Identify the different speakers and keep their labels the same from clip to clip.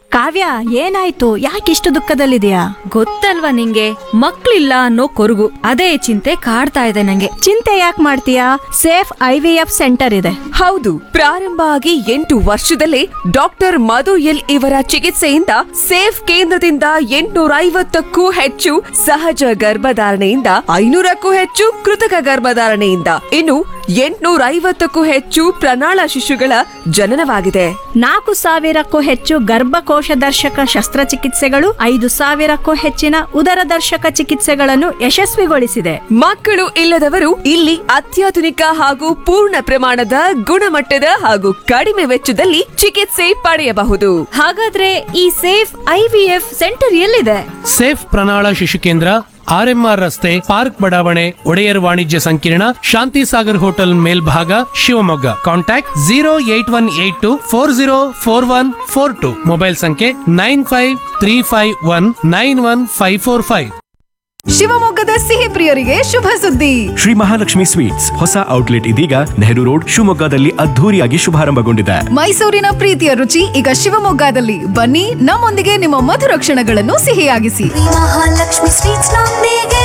Speaker 1: ಕಾವ್ಯ ಏನಾಯ್ತು ಯಾಕಿಷ್ಟು ದುಃಖದಲ್ಲಿದೆಯಾ
Speaker 2: ಗೊತ್ತಲ್ವಾ ನಿಂಗೆ ಮಕ್ಳಿಲ್ಲ ಅನ್ನೋ ಕೊರಗು ಅದೇ ಚಿಂತೆ ಕಾಡ್ತಾ ಇದೆ ನಂಗೆ
Speaker 1: ಚಿಂತೆ ಯಾಕೆ ಮಾಡ್ತೀಯಾ safe I V F centre ಇದೆ
Speaker 3: ಹೌದು ಪ್ರಾರಂಭ ಆಗಿ ಎಂಟು ವರ್ಷದಲ್ಲೇ ಡಾಕ್ಟರ್ ಮಧು ಎಲ್ ಇವರ ಚಿಕಿತ್ಸೆಯಿಂದ ಸೇಫ್ ಕೇಂದ್ರದಿಂದ ಎಂಟುನೂರ ಐವತ್ತಕ್ಕೂ ಹೆಚ್ಚು ಸಹಜ ಗರ್ಭಧಾರಣೆಯಿಂದ ಐನೂರಕ್ಕೂ ಹೆಚ್ಚು ಕೃತಕ ಗರ್ಭಧಾರಣೆಯಿಂದ ಇನ್ನು ಎಂಟುನೂರ ಐವತ್ತಕ್ಕೂ ಹೆಚ್ಚು ಪ್ರಣಾಳ ಶಿಶುಗಳ ಜನನವಾಗಿದೆ
Speaker 1: ನಾಲ್ಕು ಸಾವಿರಕ್ಕೂ ಹೆಚ್ಚು ಗರ್ಭಕೋಶ ದರ್ಶಕ ಶಸ್ತ್ರಚಿಕಿತ್ಸೆಗಳು ಐದು ಸಾವಿರಕ್ಕೂ ಹೆಚ್ಚಿನ ಉದರ ದರ್ಶಕ ಚಿಕಿತ್ಸೆಗಳನ್ನು ಯಶಸ್ವಿಗೊಳಿಸಿದೆ
Speaker 3: ಮಕ್ಕಳು ಇಲ್ಲದವರು ಇಲ್ಲಿ ಅತ್ಯಾಧುನಿಕ ಹಾಗೂ ಪೂರ್ಣ ಪ್ರಮಾಣದ ಗುಣಮಟ್ಟದ ಹಾಗೂ ಕಡಿಮೆ ವೆಚ್ಚದಲ್ಲಿ ಚಿಕಿತ್ಸೆ ಪಡೆಯಬಹುದು
Speaker 2: ಹಾಗಾದ್ರೆ ಈ safe I V F centre ಎಲ್ಲಿದೆ
Speaker 4: ಸೇಫ್ ಪ್ರಣಾಳ ಶಿಶು ಕೇಂದ್ರ ಆರ್ಎಂಆರ್ ರಸ್ತೆ ಪಾರ್ಕ್ ಬಡಾವಣೆ ಒಡೆಯರ್ ವಾಣಿಜ್ಯ ಸಂಕೀರ್ಣ ಶಾಂತಿ ಸಾಗರ್ ಹೋಟೆಲ್ ಮೇಲ್ಭಾಗ Shivamogga contact zero eight one eight two four zero four one four two mobile ಸಂಖ್ಯೆ nine five three five one nine one five four five
Speaker 5: ಶಿವಮೊಗ್ಗದ ಸಿಹಿ ಪ್ರಿಯರಿಗೆ ಶುಭ ಸುದ್ದಿ
Speaker 6: ಶ್ರೀ ಮಹಾಲಕ್ಷ್ಮಿ ಸ್ವೀಟ್ಸ್ ಹೊಸ ಔಟ್ಲೆಟ್ ಇದೀಗ ನೆಹರು ರೋಡ್ ಶಿವಮೊಗ್ಗದಲ್ಲಿ ಅದ್ಧೂರಿಯಾಗಿ ಶುಭಾರಂಭಗೊಂಡಿದೆ
Speaker 5: ಮೈಸೂರಿನ ಪ್ರೀತಿಯ ರುಚಿ ಈಗ ಶಿವಮೊಗ್ಗದಲ್ಲಿ ಬನ್ನಿ ನಮ್ಮೊಂದಿಗೆ ನಿಮ್ಮ ಮಧುರ ಕ್ಷಣಗಳನ್ನು ಸಿಹಿಯಾಗಿಸಿ
Speaker 7: ಮಹಾಲಕ್ಷ್ಮಿ ಸ್ವೀಟ್ಸ್ ನೊಂದಿಗೆ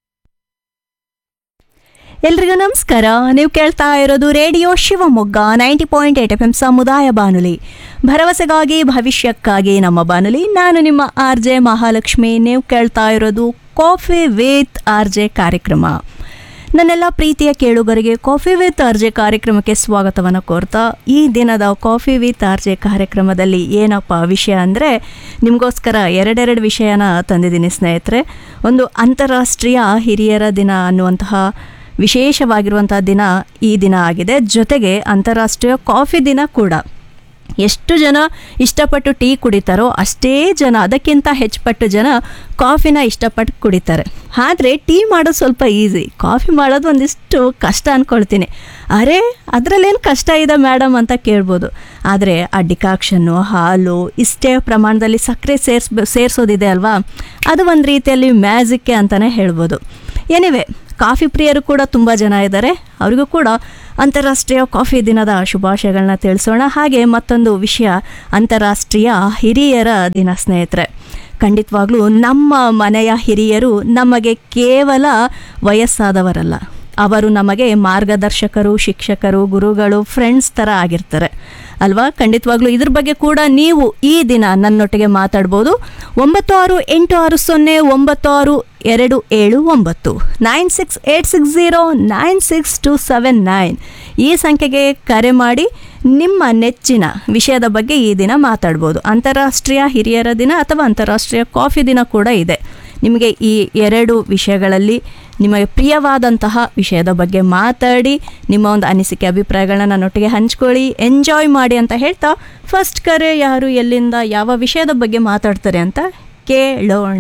Speaker 1: ಎಲ್ರಿಗೂ ನಮಸ್ಕಾರ ನೀವು ಕೇಳ್ತಾ ಇರೋದು radio Shivamogga ninety point eight F M ಸಮುದಾಯ ಬಾನುಲಿ ಭರವಸೆಗಾಗಿ ಭವಿಷ್ಯಕ್ಕಾಗಿ ನಮ್ಮ ಬಾನುಲಿ ನಾನು ನಿಮ್ಮ ಆರ್ ಜೆ ಮಹಾಲಕ್ಷ್ಮಿ ನೀವು ಕೇಳ್ತಾ ಇರೋದು ಕಾಫಿ ವಿತ್ ಆರ್ ಜೆ ಕಾರ್ಯಕ್ರಮ ನನ್ನೆಲ್ಲ ಪ್ರೀತಿಯ ಕೇಳುಗರಿಗೆ ಕಾಫಿ ವಿತ್ ಆರ್ ಜೆ ಕಾರ್ಯಕ್ರಮಕ್ಕೆ ಸ್ವಾಗತವನ್ನು ಕೋರ್ತಾ ಈ ದಿನದ ಕಾಫಿ ವಿತ್ ಆರ್ ಜೆ ಕಾರ್ಯಕ್ರಮದಲ್ಲಿ ಏನಪ್ಪ ವಿಷಯ ಅಂದರೆ ನಿಮಗೋಸ್ಕರ ಎರಡೆರಡು ವಿಷಯನ ತಂದಿದ್ದೀನಿ ಸ್ನೇಹಿತರೆ ಒಂದು ಅಂತಾರಾಷ್ಟ್ರೀಯ ಹಿರಿಯರ ದಿನ ಅನ್ನುವಂತಹ ವಿಶೇಷವಾಗಿರುವಂಥ ದಿನ ಈ ದಿನ ಆಗಿದೆ ಜೊತೆಗೆ ಅಂತಾರಾಷ್ಟ್ರೀಯ ಕಾಫಿ ದಿನ ಕೂಡ ಎಷ್ಟು ಜನ ಇಷ್ಟಪಟ್ಟು ಟೀ ಕುಡಿತಾರೋ ಅಷ್ಟೇ ಜನ ಅದಕ್ಕಿಂತ ಹೆಚ್ಚುಪಟ್ಟು ಜನ ಕಾಫಿನ ಇಷ್ಟಪಟ್ಟು ಕುಡಿತಾರೆ ಆದರೆ ಟೀ ಮಾಡೋದು ಸ್ವಲ್ಪ ಈಸಿ ಕಾಫಿ ಮಾಡೋದು ಒಂದಿಷ್ಟು ಕಷ್ಟ ಅಂದ್ಕೊಳ್ತೀನಿ ಅರೆ ಅದರಲ್ಲೇನು ಕಷ್ಟ ಇದೆ ಮೇಡಮ್ ಅಂತ ಕೇಳ್ಬೋದು ಆದರೆ ಆ ಡಿಕಾಕ್ಷನ್ನು ಹಾಲು ಇಷ್ಟೇ ಪ್ರಮಾಣದಲ್ಲಿ ಸಕ್ಕರೆ ಸೇರ್ಸ್ ಸೇರಿಸೋದಿದೆ ಅಲ್ವಾ ಅದು ಒಂದು ರೀತಿಯಲ್ಲಿ ಮ್ಯಾಜಿಕ್ಕೆ ಅಂತಲೇ ಹೇಳ್ಬೋದು ಎನಿವೆ ಕಾಫಿ ಪ್ರಿಯರು ಕೂಡ ತುಂಬ ಜನ ಇದ್ದಾರೆ ಅವರಿಗೂ ಕೂಡ ಅಂತಾರಾಷ್ಟ್ರೀಯ ಕಾಫಿ ದಿನದ ಶುಭಾಶಯಗಳನ್ನ ತಿಳಿಸೋಣ ಹಾಗೆ ಮತ್ತೊಂದು ವಿಷಯ ಅಂತಾರಾಷ್ಟ್ರೀಯ ಹಿರಿಯರ ದಿನ ಸ್ನೇಹಿತರೆ ಖಂಡಿತವಾಗ್ಲೂ ನಮ್ಮ ಮನೆಯ ಹಿರಿಯರು ನಮಗೆ ಕೇವಲ ವಯಸ್ಸಾದವರಲ್ಲ ಅವರು ನಮಗೆ ಮಾರ್ಗದರ್ಶಕರು ಶಿಕ್ಷಕರು ಗುರುಗಳು ಫ್ರೆಂಡ್ಸ್ ಥರ ಆಗಿರ್ತಾರೆ ಅಲ್ವಾ ಖಂಡಿತವಾಗ್ಲೂ ಇದ್ರ ಬಗ್ಗೆ ಕೂಡ ನೀವು ಈ ದಿನ ನನ್ನೊಟ್ಟಿಗೆ ಮಾತಾಡ್ಬೋದು ಒಂಬತ್ತು ಆರು ಎಂಟು ಆರು ಸೊನ್ನೆ ಒಂಬತ್ತು ಆರು ಎರಡು ಏಳು ಒಂಬತ್ತು nine six eight six zero nine six two seven nine ಈ ಸಂಖ್ಯೆಗೆ ಕರೆ ಮಾಡಿ ನಿಮ್ಮ ನೆಚ್ಚಿನ ವಿಷಯದ ಬಗ್ಗೆ ಈ ದಿನ ಮಾತಾಡ್ಬೋದು ಅಂತಾರಾಷ್ಟ್ರೀಯ ಹಿರಿಯರ ದಿನ ಅಥವಾ ಅಂತಾರಾಷ್ಟ್ರೀಯ ಕಾಫಿ ದಿನ ಕೂಡ ಇದೆ ನಿಮಗೆ ಈ ಎರಡು ವಿಷಯಗಳಲ್ಲಿ ನಿಮಗೆ ಪ್ರಿಯವಾದಂತಹ ವಿಷಯದ ಬಗ್ಗೆ ಮಾತಾಡಿ ನಿಮ್ಮ ಒಂದು ಅನಿಸಿಕೆ ಅಭಿಪ್ರಾಯಗಳನ್ನ ನನ್ನೊಟ್ಟಿಗೆ ಹಂಚ್ಕೊಳ್ಳಿ ಎಂಜಾಯ್ ಮಾಡಿ ಅಂತ ಹೇಳ್ತಾ ಫಸ್ಟ್ ಕರೆ ಯಾರು ಎಲ್ಲಿಂದ ಯಾವ ವಿಷಯದ ಬಗ್ಗೆ ಮಾತಾಡ್ತಾರೆ ಅಂತ ಕೇಳೋಣ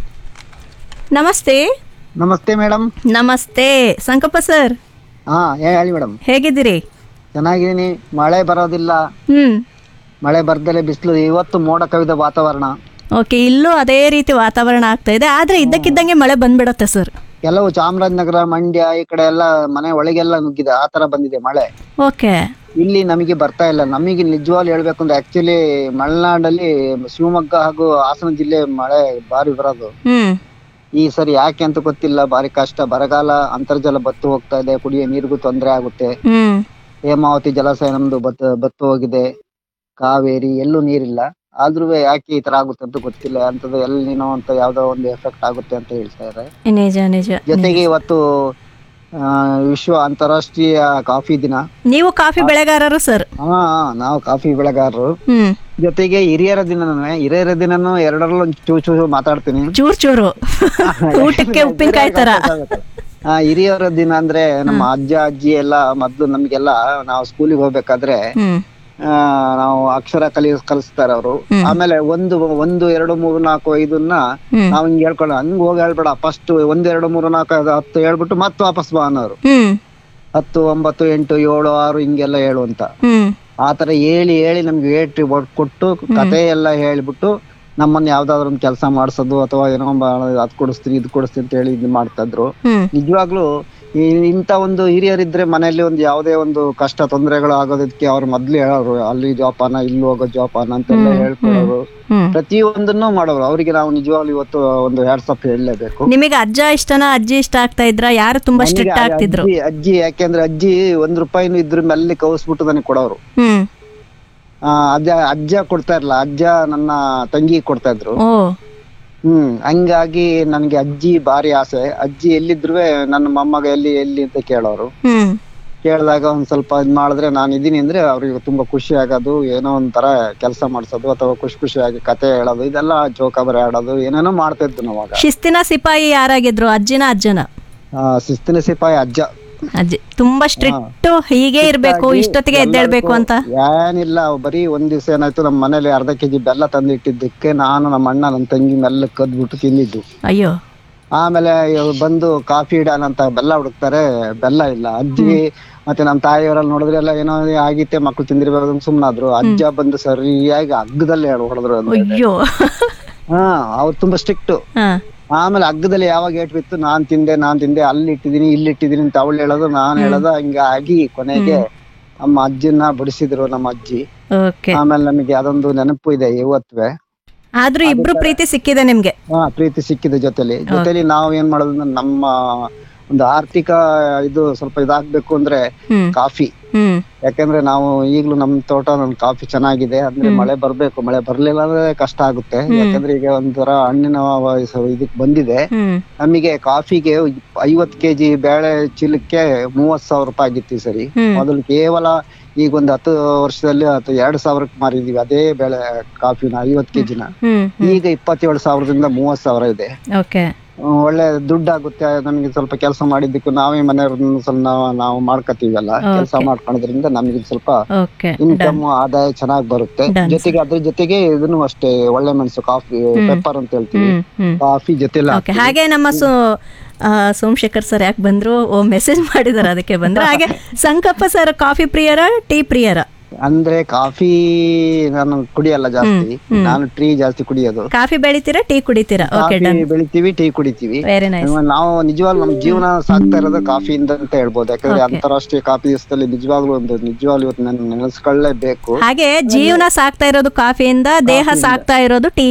Speaker 1: ನಮಸ್ತೆ
Speaker 8: ನಮಸ್ತೆ ಮೇಡಮ್
Speaker 1: ನಮಸ್ತೆ ಸಂಕಪ್ಪ ಸರ್
Speaker 8: ಹಾ ಹೇಳಿ ಮೇಡಮ್
Speaker 1: ಹೇಗಿದ್ದೀರಿ
Speaker 8: ಚೆನ್ನಾಗಿದ್ದೀನಿ ಮಳೆ ಬರೋದಿಲ್ಲ
Speaker 1: ಹ್ಞೂ
Speaker 8: ಮಳೆ ಬರ್ದಲೆ ಬಿಸಿಲು ಇವತ್ತು ಮೋಡ ಕವಿದ ವಾತಾವರಣ
Speaker 1: ಓಕೆ ಇಲ್ಲೂ ಅದೇ ರೀತಿ ವಾತಾವರಣ ಆಗ್ತಾ ಇದೆ ಆದರೆ ಇದ್ದಕ್ಕಿದ್ದಂಗೆ ಮಳೆ ಬಂದ್ಬಿಡತ್ತೆ ಸರ್
Speaker 8: ಕೆಲವು ಚಾಮರಾಜನಗರ ಮಂಡ್ಯ ಈ ಕಡೆ ಎಲ್ಲ ಮನೆ ಒಳಗೆಲ್ಲ ನುಗ್ಗಿದೆ ಆ ತರ ಬಂದಿದೆ ಮಳೆ
Speaker 1: ಓಕೆ
Speaker 8: ಇಲ್ಲಿ ನಮಗೆ ಬರ್ತಾ ಇಲ್ಲ ನಮಗೆ ನಿಜವಾಗ್ಲು ಹೇಳ್ಬೇಕು ಅಂದ್ರೆ ಆಕ್ಚುಲಿ ಮಲೆನಾಡಲ್ಲಿ ಶಿವಮೊಗ್ಗ ಹಾಗೂ ಹಾಸನ ಜಿಲ್ಲೆ ಮಳೆ ಬಾರಿ ಬರೋದು
Speaker 1: ಹ್ಞೂ
Speaker 8: ಈ ಸರಿ ಯಾಕೆ ಅಂತ ಗೊತ್ತಿಲ್ಲ ಬಾರಿ ಕಷ್ಟ ಬರಗಾಲ ಅಂತರ್ಜಲ ಬತ್ತು ಹೋಗ್ತಾ ಇದೆ ಕುಡಿಯೋ ನೀರಿಗೂ ತೊಂದರೆ ಆಗುತ್ತೆ
Speaker 1: ಹ್ಞೂ
Speaker 8: ಹೇಮಾವತಿ ಜಲಾಶಯ ನಮ್ದು ಬತ್ ಬತ್ತು ಹೋಗಿದೆ ಕಾವೇರಿ ಎಲ್ಲೂ ನೀರಿಲ್ಲ ಆದ್ರೂ ಯಾಕೆ ಈ ತರ ಆಗುತ್ತೆ ಅಂತ ಗೊತ್ತಿಲ್ಲ ಅಂತದ್ದು ಎಲ್ಲಿನೋ ಅಂತ ಯಾವ್ದೋ ಒಂದು ಎಫೆಕ್ಟ್ ಆಗುತ್ತೆ ಅಂತ ಹೇಳ್ತಾ ಇದ್ದಾರೆ
Speaker 1: ನಿಜ ನಿಜ
Speaker 8: ಜೊತೆಗೆ ಇವತ್ತು ಆ, ವಿಶ್ವ ಅಂತಾರಾಷ್ಟ್ರೀಯ ಕಾಫಿ ದಿನ
Speaker 1: ನೀವು ಕಾಫಿ ಬೆಳೆಗಾರರು ಸರ್
Speaker 8: ಹಾ ನಾವು ಕಾಫಿ ಬೆಳೆಗಾರರು
Speaker 1: ಹ್ಮ್
Speaker 8: ಜೊತೆಗೆ ಹಿರಿಯರ ದಿನನೂ ಹಿರಿಯರ ದಿನನೂ ಎರಡರಲ್ಲೂ ಒಂದ್ ಚೂ ಚೂ ಮಾತಾಡ್ತೀನಿ
Speaker 1: ಚೂರ್ ಚೂರು ಊಟಕ್ಕೆ ಉಪ್ಪಿನಕಾಯಿ ತರ
Speaker 8: ಆ, ಹಿರಿಯರ ದಿನ ಅಂದ್ರೆ ನಮ್ಮ ಅಜ್ಜ ಅಜ್ಜಿ ಎಲ್ಲ ಮೊದ್ಲು ನಮ್ಗೆಲ್ಲ ನಾವು ಸ್ಕೂಲಿಗೆ ಹೋಗ್ಬೇಕಾದ್ರೆ
Speaker 1: ಹ್ಮ್
Speaker 8: ಆ, ನಾವು ಅಕ್ಷರ ಕಲಿ ಕಲಿಸ್ತಾರ ಅವರು ಆಮೇಲೆ ಒಂದು ಒಂದು ಎರಡು ಮೂರು ನಾಲ್ಕು ಐದನ್ನ
Speaker 1: ಹ್ಮ್.
Speaker 8: ನಾವ್ ಹಿಂಗ್ ಹೇಳ್ಕೊಳ್ಳೋ ಹಂಗ್ ಹೋಗಿ ಹೇಳ್ಬೇಡ ಫಸ್ಟ್ ಒಂದ್ ಎರಡು ಮೂರು ನಾಲ್ಕು ಐದು ಹತ್ತು ಹೇಳ್ಬಿಟ್ಟು ಮತ್ತೆ ವಾಪಸ್ ಬಾ ಅನ್ನೋರು
Speaker 1: ಹ್ಮ್
Speaker 8: ಹತ್ತು ಒಂಬತ್ತು ಎಂಟು ಏಳು ಆರು ಹಿಂಗೆಲ್ಲ ಹೇಳು ಅಂತ
Speaker 1: ಹ್ಮ್
Speaker 8: ಆತರ ಹೇಳಿ ಹೇಳಿ ನಮ್ಗೆ ಏಟ್ ಕೊಟ್ಟು ಕತೆ ಎಲ್ಲ ಹೇಳ್ಬಿಟ್ಟು ನಮ್ಮನ್ನ ಯಾವ್ದಾದ್ರು ಒಂದು ಕೆಲಸ ಮಾಡ್ಸೋದು ಅಥವಾ ಏನೋ ಅದ್ ಕೊಡಿಸ್ತೀನಿ ಇದು ಕೊಡಿಸ್ತೀನಿ ಅಂತ ಹೇಳಿ ಇದು ಮಾಡ್ತಾ ಇದ್ರು
Speaker 1: ಹ್ಮ್
Speaker 8: ನಿಜವಾಗ್ಲೂ ಈ ಇಂಥ ಒಂದು ಹಿರಿಯರಿದ್ರೆ ಮನೆಯಲ್ಲಿ ಒಂದು ಯಾವುದೇ ಒಂದು ಕಷ್ಟ ತೊಂದರೆಗಳು ಆಗೋದಕ್ಕೆ ಅವ್ರು ಮೊದ್ಲು ಹೇಳೋರು ಅಲ್ಲಿ ಜೋಪಾನ ಇಲ್ಲಿ ಹೋಗೋ ಜೋಪಾನ ಅಂತೆಲ್ಲ ಹೇಳ್ಕೊಡೋರು
Speaker 1: ಹ್ಮ್
Speaker 8: ಪ್ರತಿಯೊಂದನ್ನು ಮಾಡೋರು ಅವರಿಗೆ ನಾವು ನಿಜವಾಗ್ಲೂ ಇವತ್ತು ಒಂದು ವಾಟ್ಸಪ್ ಹೇಳಲೇಬೇಕು
Speaker 1: ನಿಮಗೆ ಅಜ್ಜ ಇಷ್ಟನಾ ಅಜ್ಜಿ ಇಷ್ಟ ಆಗ್ತಾ ಇದ್ರ ಯಾರು ತುಂಬಾ ಸ್ಟ್ರಿಕ್ಟ್ ಆಗ್ತಿದ್ರು
Speaker 8: ಅಜ್ಜಿ ಅಜ್ಜಿ ಯಾಕೆಂದ್ರೆ ಅಜ್ಜಿ ಒಂದ್ ರೂಪಾಯಿನೂ ಇದ್ರ ಮೇಲೆ ಕೌಸ್ಬಿಟ್ಟು ನನಗೆ ಕೊಡೋರು
Speaker 1: ಹ್ಮ್
Speaker 8: ಆ, ಅಜ್ಜ ಅಜ್ಜ ಕೊಡ್ತಾ ಇರ್ಲಿಲ್ಲ ಅಜ್ಜ ನನ್ನ ತಂಗಿ ಕೊಡ್ತಾ ಇದ್ರು
Speaker 1: ಓ
Speaker 8: ಹ್ಮ್ ಹಂಗಾಗಿ ನನ್ಗೆ ಅಜ್ಜಿ ಭಾರಿ ಆಸೆ ಅಜ್ಜಿ ಎಲ್ಲಿದ್ರು ನನ್ನ ಮೊಮ್ಮಗ ಎಲ್ಲಿ ಎಲ್ಲಿ ಅಂತ ಕೇಳೋರು
Speaker 1: ಹ್ಮ್
Speaker 8: ಕೇಳಿದಾಗ ಒಂದ್ ಸ್ವಲ್ಪ ಇದ್ ಮಾಡಿದ್ರೆ ನಾನು ಇದೀನಿ ಅಂದ್ರೆ ಅವ್ರಿಗೆ ತುಂಬಾ ಖುಷಿ ಆಗೋದು ಏನೋ ಒಂಥರ ಕೆಲಸ ಮಾಡ್ಸೋದು ಅಥವಾ ಖುಷಿ ಖುಷಿಯಾಗಿ ಕತೆ ಹೇಳೋದು ಇದೆಲ್ಲ ಜೋಕಾಬರಿ ಆಡೋದು ಏನೇನೋ ಮಾಡ್ತಾ ಇದ್ದು ನಾವಾಗ
Speaker 1: ಶಿಸ್ತಿನ ಸಿಪಾಯಿ ಯಾರಾಗಿದ್ರು ಅಜ್ಜಿನ ಅಜ್ಜನ
Speaker 8: ಆ, ಶಿಸ್ತಿನ ಸಿಪಾಯಿ ಅಜ್ಜ
Speaker 1: ಅಜ್ಜಿ ತುಂಬಾ ಸ್ಟ್ರಿಕ್ಟ್ ಹೀಗೆ ಇರ್ಬೇಕು
Speaker 8: ಹಾಗಾಗಿ
Speaker 1: ಇಷ್ಟೊತ್ತಿಗೆ ಎದ್ದೇಳ್ಬೇಕು ಅಂತ
Speaker 8: ಏನಿಲ್ಲ ಬರೀ ಒಂದ್ ದಿವಸ ಏನಾಯ್ತು ನಮ್ಮ ಮನೇಲಿ ಅರ್ಧ ಕೆಜಿ ಬೆಲ್ಲ ತಂದಿಟ್ಟಿದ್ದಕ್ಕೆ ನಾನು ನಮ್ಮ ಅಣ್ಣ ನನ್ನ ತಂಗಿ ಮೆಲ್ಲ ಕದ್ಬಿಟ್ಟು ತಿಂದಿದ್ದು
Speaker 1: ಅಯ್ಯೋ
Speaker 8: ಆಮೇಲೆ ಇವ್ರು ಬಂದು ಕಾಫಿ ಇಡೋಣ ಅಂತ ಬೆಲ್ಲ ಹುಡುಕ್ತಾರೆ ಬೆಲ್ಲ ಇಲ್ಲ ಅಜ್ಜಿ ಮತ್ತೆ ನಮ್ಮ ತಾಯಿಯವರಲ್ಲಿ ನೋಡಿದ್ರೆ ಎಲ್ಲ ಏನೋ ಆಗಿತ್ತೆ ಮಕ್ಳು ತಿಂದಿರ್ಬೇಕು ಅಂತ ಸುಮ್ನಾದ್ರು ಅಜ್ಜ ಬಂದು ಸರಿಯಾಗಿ ಹಗ್ಗದಲ್ಲಿ ಹೇಳಿ ಹೊಡೆದ್ರು ಅಂದ್ರೆ.
Speaker 1: ಅಯ್ಯೋ
Speaker 8: ಹಾ ಅವ್ರು ತುಂಬಾ ಸ್ಟ್ರಿಕ್ಟ್
Speaker 1: ಹಾ
Speaker 8: ಆಮೇಲೆ ಹಗ್ಗದಲ್ಲಿ ಯಾವಾಗ ಏಟ್ ಬಿತ್ತು ನಾನ್ ತಿಂದೆ ನಾನ್ ತಿಂದೆ ಅಲ್ಲಿ ಇಟ್ಟಿದೀನಿ ಇಲ್ಲಿ ಇಟ್ಟಿದೀನಿ ಅಂತ ಅವಳು ಹೇಳೋದು ನಾನ್ ಹೇಳೋದು ಹಿಂಗಾಗಿ ಕೊನೆಗೆ ನಮ್ಮ ಅಜ್ಜಿನ ಬಡಿಸಿದ್ರು ನಮ್ಮ ಅಜ್ಜಿ
Speaker 1: ಓಕೆ
Speaker 8: ಆಮೇಲೆ ನಮಗೆ ಅದೊಂದು ನೆನಪು ಇದೆ ಇವತ್ವೆ
Speaker 1: ಆದ್ರೂ ಇಬ್ರು ಪ್ರೀತಿ ಸಿಕ್ಕಿದೆ ನಿಮ್ಗೆ
Speaker 8: ಹಾ ಪ್ರೀತಿ ಸಿಕ್ಕಿದ ಜೊತೆಲಿ ಜೊತೆಲಿ ನಾವು ಏನ್ ಮಾಡೋದು ಅಂದ್ರೆ ನಮ್ಮ ಒಂದು ಆರ್ಥಿಕ ಇದು ಸ್ವಲ್ಪ ಇದಾಗ್ಬೇಕು ಅಂದ್ರೆ
Speaker 1: ಹ್ಮ್
Speaker 8: ಕಾಫಿ
Speaker 1: ಹ್ಮ್
Speaker 8: ಯಾಕಂದ್ರೆ ನಾವು ಈಗ್ಲೂ ನಮ್ ತೋಟ ನಮ್ ಕಾಫಿ ಚೆನ್ನಾಗಿದೆ ಅಂದ್ರೆ ಮಳೆ ಬರ್ಬೇಕು ಮಳೆ ಬರ್ಲಿಲ್ಲ ಅಂದ್ರೆ ಕಷ್ಟ ಆಗುತ್ತೆ ಯಾಕಂದ್ರೆ ಈಗ ಒಂಥರ ಹಣ್ಣಿನ ವಯಸ್ಸು ಇದಕ್ ಬಂದಿದೆ
Speaker 1: ಹ್ಮ್
Speaker 8: ನಮಗೆ ಕಾಫಿಗೆ ಐವತ್ ಕೆಜಿ ಬೇಳೆ ಚೀಲಕ್ಕೆ ಮೂವತ್ ಸಾವಿರ ರೂಪಾಯಿ ಆಗಿತ್ತು ಈ ಸರಿ
Speaker 1: ಹ್ಮ್.
Speaker 8: ಮೊದಲು ಕೇವಲ ಈಗ ಒಂದು ಹತ್ತು ವರ್ಷದಲ್ಲಿ ಅಥವಾ ಎರಡ್ ಸಾವಿರಕ್ಕೆ ಮಾರಿದೀವಿ ಅದೇ ಬೆಳೆ ಕಾಫಿನ ಐವತ್ ಕೆಜಿನ
Speaker 1: ಹ್ಮ್
Speaker 8: ಈಗ ಇಪ್ಪತ್ತೇಳು ಸಾವಿರದಿಂದ ಮೂವತ್ ಸಾವಿರ ಇದೆ
Speaker 1: ಓಕೆ
Speaker 8: ಹ್ಮ್, ಒಳ್ಳೆ ದುಡ್ಡಾಗುತ್ತೆ ನಮಗೆ ಸ್ವಲ್ಪ ಕೆಲಸ ಮಾಡಿದ್ದಕ್ಕೂ ನಾವೇ ಮನೆಯವ್ರನ್ನ ಸ್ವಲ್ಪ ನಾವು ನಾವು ಮಾಡ್ಕೋತೀವಲ್ಲ ಕೆಲಸ ಮಾಡ್ಕೊಳೋದ್ರಿಂದ ನಮಗೆ ಸ್ವಲ್ಪ
Speaker 1: ಓಕೆ
Speaker 8: ಇನ್ಕಮ್ ಆದಾಯ ಚೆನ್ನಾಗಿ ಬರುತ್ತೆ
Speaker 1: Done,
Speaker 8: ಜೊತೆಗೆ ಅದ್ರ ಜೊತೆಗೆ ಇದನ್ನು ಅಷ್ಟೇ ಒಳ್ಳೆ ಮೆಣಸು ಕಾಫಿ ಪೆಪ್ಪರ್ ಅಂತ ಹೇಳ್ತೀವಿ
Speaker 1: ಹ್ಮ್ ಹ್ಮ್
Speaker 8: ಕಾಫಿ ಜೊತೆಲ್ಲ
Speaker 1: ಓಕೆ ಹಾಗೆ ನಮ್ಮ ಸೋ ಆ, ಸೋಮಶೇಖರ್ ಸರ್ ಯಾಕೆ ಬಂದ್ರು ಓ ಮೆಸೇಜ್ ಮಾಡಿದಾರೆ ಅದಕ್ಕೆ ಬಂದ್ರು ಹಾಗೆ ಸಂಕಪ್ಪ ಸರ್ ಕಾಫಿ ಪ್ರಿಯರ ಟೀ ಪ್ರಿಯರ
Speaker 8: ಅಂದ್ರೆ ಕಾಫಿ ನಾನು ಕುಡಿಯಲ್ಲ ಜಾಸ್ತಿ ನಾನು ಟೀ ಜಾಸ್ತಿ ಕುಡಿಯೋದು
Speaker 1: ಕಾಫಿ ಬೆಳಿತೀರಾ ಟೀ ಕುಡಿತೀರಾ ಓಕೆ
Speaker 8: ಕಾಫಿ
Speaker 1: ಡನ್
Speaker 8: ಬೆಳಿತೀವಿ ಟೀ ಕುಡಿತೀವಿ
Speaker 1: ವೆರಿ ನೈಸ್
Speaker 8: ನಾವು ನಿಜವಾಗ್ಲೂ ನಮ್ಮ ಜೀವನ ಸಾಕ್ತಾ ಇರೋದು ಕಾಫಿಯಿಂದ ಅಂತ ಹೇಳ್ಬೋದು ಯಾಕಂದ್ರೆ ಅಂತಾರಾಷ್ಟ್ರೀಯ ಕಾಫಿ ದಿವಸದಲ್ಲಿ ನಿಜವಾಗ್ಲೂ ಒಂದು ನಿಜವಾಗ್ಲೂ ಇವತ್ತು ನಾನು ನೆನೆಸ್ಕೊಳ್ಳೇಬೇಕು
Speaker 1: ಹಾಗೆ ಜೀವನ ಸಾಕ್ತಾ ಇರೋದು ಕಾಫಿಯಿಂದ ದೇಹ ಸಾಕ್ತಾ ಇರೋದು ಟೀ